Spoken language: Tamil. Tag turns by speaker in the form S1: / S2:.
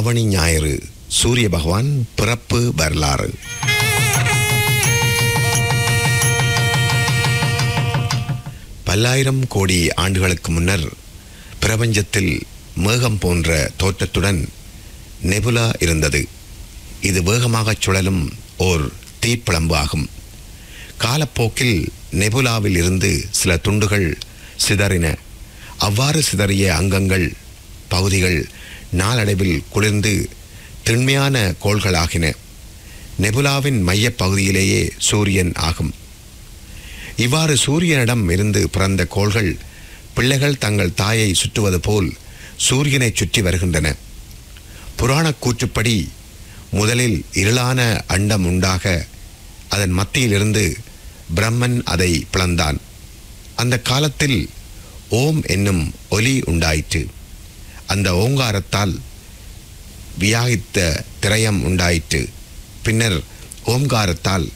S1: ஆவணி ஞாயிறு சூரிய பகவான் பிறப்பு வரலாறு பல்லாயிரம் கோடி ஆண்டுகளுக்கு முன்னர் பிரபஞ்சத்தில் மேகம் போன்ற தோற்றத்துடன் நெபுலா இருந்தது இது வேகமாகச் சுழலும் ஓர் தீப்பிழம்பு ஆகும் காலப்போக்கில் நெபுலாவில் இருந்து சில துண்டுகள் சிதறின அவ்வாறு சிதறிய அங்கங்கள் பகுதிகள் நாளடைவில் குளிர்ந்து திண்மையான கோள்களாகின நெபுலாவின் மையப் பகுதியிலேயே சூரியன் ஆகும் இவ்வாறு சூரியனிடம் இருந்து பிறந்த கோள்கள் பிள்ளைகள் தங்கள் தாயை சுற்றுவது போல் சூரியனை சுற்றி வருகின்றன புராணக் கூற்றுப்படி முதலில் இருளான அண்டம் உண்டாக அதன் மத்தியிலிருந்து பிரம்மன் அதை பிளந்தான் அந்த காலத்தில் ஓம் என்னும் ஒலி உண்டாயிற்று அந்த ஓங்காரத்தால் வியாகித்த திரயம் உண்டாயிற்று பின்னர் ஓம்காரத்தால்